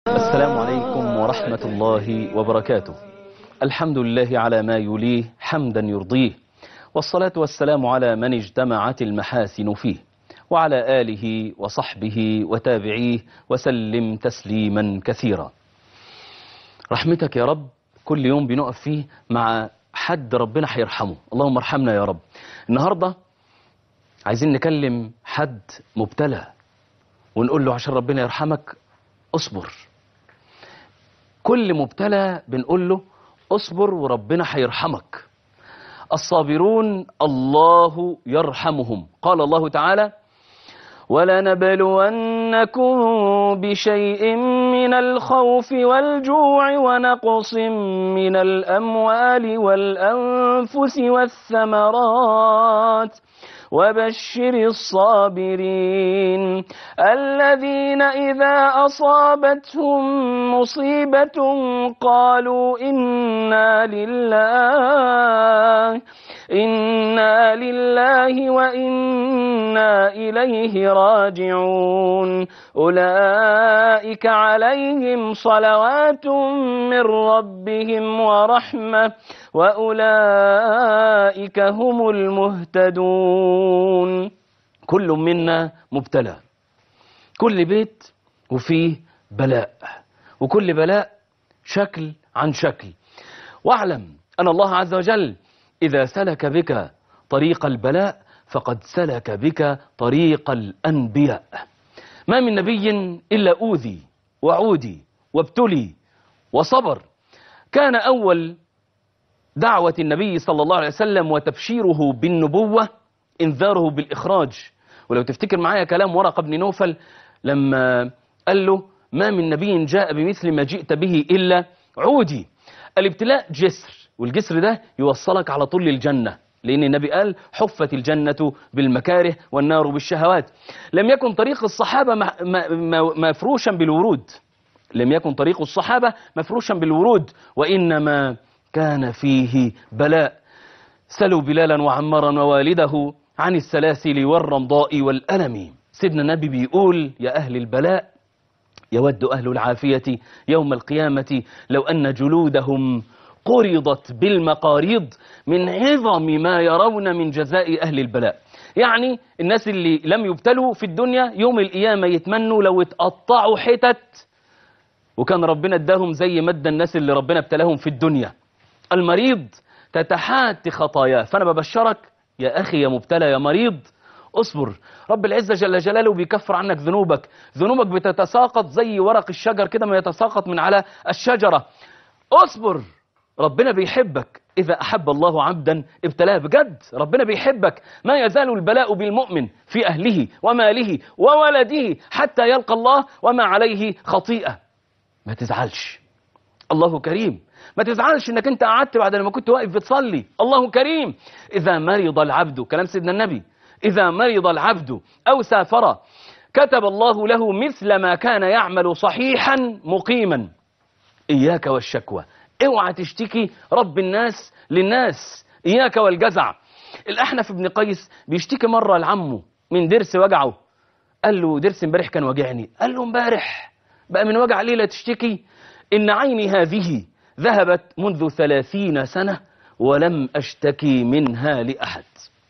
السلام عليكم ورحمة الله وبركاته الحمد لله على ما يليه حمدا يرضيه والصلاة والسلام على من اجتمعت المحاسن فيه وعلى آله وصحبه وتابعيه وسلم تسليما كثيرا رحمتك يا رب كل يوم بنقف فيه مع حد ربنا هيرحمه اللهم ارحمنا يا رب النهاردة عايزين نكلم حد مبتلى ونقول له عشان ربنا يرحمك اصبر كل مبتلى بنقول له اصبر وربنا هيرحمك الصابرون الله يرحمهم قال الله تعالى ولنبلونكم بشيء من الخوف والجوع ونقص من الأموال والأنفس والثمرات وبشر الصابرين الذين إذا أصابتهم مصيبة قالوا إنا لله إنا لله وإنا إليه راجعون أولئك عليهم صلوات من ربهم ورحمة وأولئك هم المهتدون كل منا مبتلى كل بيت وفيه بلاء وكل بلاء شكل عن شكل واعلم أن الله عز وجل إذا سلك بك طريق البلاء فقد سلك بك طريق الأنبياء ما من نبي إلا أوذي وعودي وابتلي وصبر كان أول دعوة النبي صلى الله عليه وسلم وتبشيره بالنبوة انذاره بالإخراج ولو تفتكر معايا كلام ورقة بن نوفل لما قال له ما من نبي جاء بمثل ما جئت به إلا عودي الابتلاء جسر والجسر ده يوصلك على طول للجنة لأن النبي قال حفت الجنة بالمكاره والنار بالشهوات لم يكن طريق الصحابة مفروشا بالورود لم يكن طريق الصحابة مفروشا بالورود وإنما كان فيه بلاء سلوا بلالا وعمارا ووالده عن السلاسل والرمضاء والألم سيدنا النبي بيقول يا أهل البلاء يود أهل العافية يوم القيامة لو أن جلودهم قرضت بالمقاريض من عظم ما يرون من جزاء أهل البلاء يعني الناس اللي لم يبتلوا في الدنيا يوم القيامة يتمنوا لو اتقطعوا حتت وكان ربنا اداهم زي مد الناس اللي ربنا ابتلاهم في الدنيا المريض تتحات خطاياه فأنا ببشرك يا أخي يا مبتلى يا مريض اصبر رب العزة جل جلاله بيكفر عنك ذنوبك ذنوبك بتتساقط زي ورق الشجر كده ما يتساقط من على الشجرة اصبر ربنا بيحبك إذا أحب الله عبدا ابتلاه بجد ربنا بيحبك ما يزال البلاء بالمؤمن في أهله وماله وولده حتى يلقى الله وما عليه خطيئة ما تزعلش الله كريم ما تزعلش انك انت قعدت بعد ما كنت واقف بتصلي الله كريم اذا مرض العبد كلام سيدنا النبي اذا مرض العبد او سافر كتب الله له مثل ما كان يعمل صحيحا مقيما اياك والشكوى اوعى تشتكي رب الناس للناس اياك والجزع الاحنف بن قيس بيشتكي مره لعمه من درس وجعه قال له درس امبارح كان واجعني قال له امبارح بقى من وجع ليله تشتكي ان عيني هذه ذهبت منذ ثلاثين سنة ولم أشتكي منها لأحد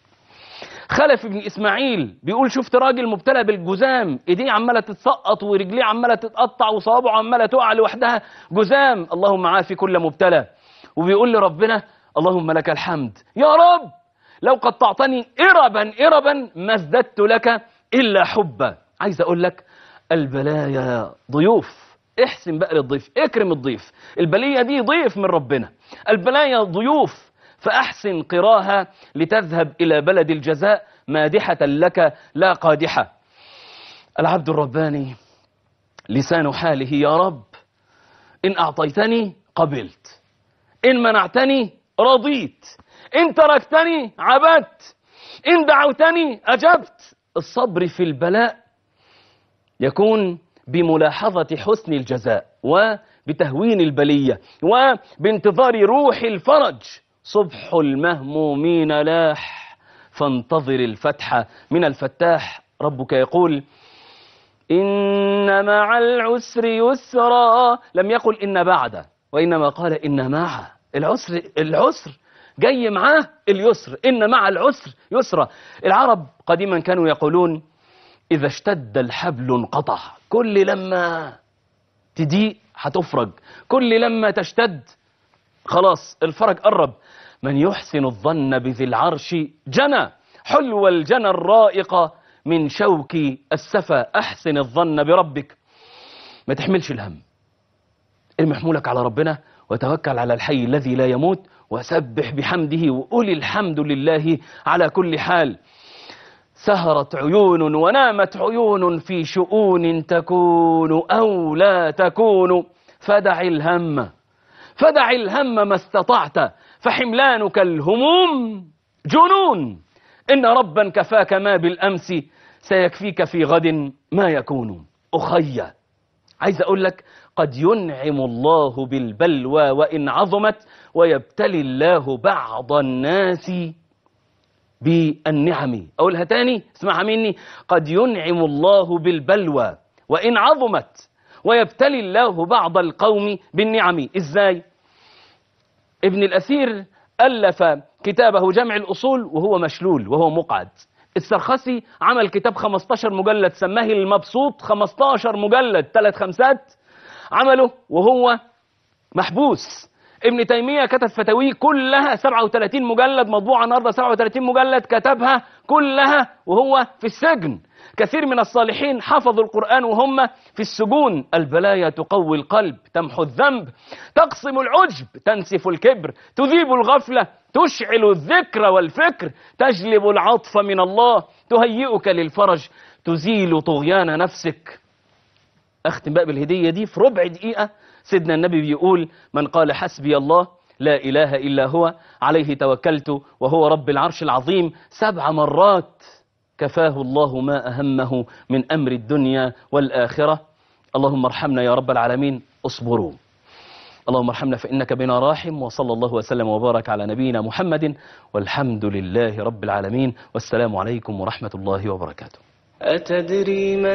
خلف بن إسماعيل بيقول شفت راجل مبتلى بالجزام إيديه عمالة تتسقط ورجليه عمالة تتقطع وصوابعه عمالة تقع لوحدها جزام اللهم عافي كل مبتلى وبيقول لربنا اللهم لك الحمد يا رب لو قطعتني إربا إربا ما ازددت لك إلا حبا عايز أقول لك البلايا ضيوف احسن بقى للضيف اكرم الضيف البلية دي ضيف من ربنا البلايا ضيوف فأحسن قراها لتذهب إلى بلد الجزاء مادحة لك لا قادحة العبد الرباني لسان حاله يا رب إن أعطيتني قبلت إن منعتني رضيت إن تركتني عبدت إن دعوتني أجبت الصبر في البلاء يكون بملاحظة حسن الجزاء وبتهوين البلية وبانتظار روح الفرج صبح المهمومين لاح فانتظر الفتح من الفتاح ربك يقول إن مع العسر يسرا لم يقل إن بعد وإنما قال إن مع العسر العسر جاي معاه اليسر إن مع العسر يسرا العرب قديما كانوا يقولون إذا اشتد الحبل انقطع كل لما تضيق هتفرج كل لما تشتد خلاص الفرج قرب من يحسن الظن بذي العرش جنى حلو الجنى الرائق من شوك السفا أحسن الظن بربك ما تحملش الهم ارمي حمولك على ربنا وتوكل على الحي الذي لا يموت وسبح بحمده وقل الحمد لله على كل حال سهرت عيون ونامت عيون في شؤون تكون أو لا تكون فدع الهم فدع الهم ما استطعت فحملانك الهموم جنون إن ربا كفاك ما بالأمس سيكفيك في غد ما يكون أخي عايز أقول لك قد ينعم الله بالبلوى وإن عظمت ويبتلي الله بعض الناس بالنعم أقولها تاني اسمعها مني قد ينعم الله بالبلوى وإن عظمت ويبتلي الله بعض القوم بالنعم إزاي ابن الأثير ألف كتابه جمع الأصول وهو مشلول وهو مقعد السرخسي عمل كتاب 15 مجلد سماه المبسوط 15 مجلد ثلاث خمسات عمله وهو محبوس ابن تيمية كتب فتاويه كلها 37 مجلد مطبوعة النهارده 37 مجلد كتبها كلها وهو في السجن كثير من الصالحين حفظوا القرآن وهم في السجون البلايا تقوي القلب تمحو الذنب تقسم العجب تنسف الكبر تذيب الغفلة تشعل الذكر والفكر تجلب العطف من الله تهيئك للفرج تزيل طغيان نفسك اختم بقى بالهدية دي في ربع دقيقة سيدنا النبي بيقول من قال حسبي الله لا إله إلا هو عليه توكلت وهو رب العرش العظيم سبع مرات كفاه الله ما أهمه من أمر الدنيا والآخرة اللهم ارحمنا يا رب العالمين اصبروا اللهم ارحمنا فإنك بنا راحم وصلى الله وسلم وبارك على نبينا محمد والحمد لله رب العالمين والسلام عليكم ورحمة الله وبركاته أتدري من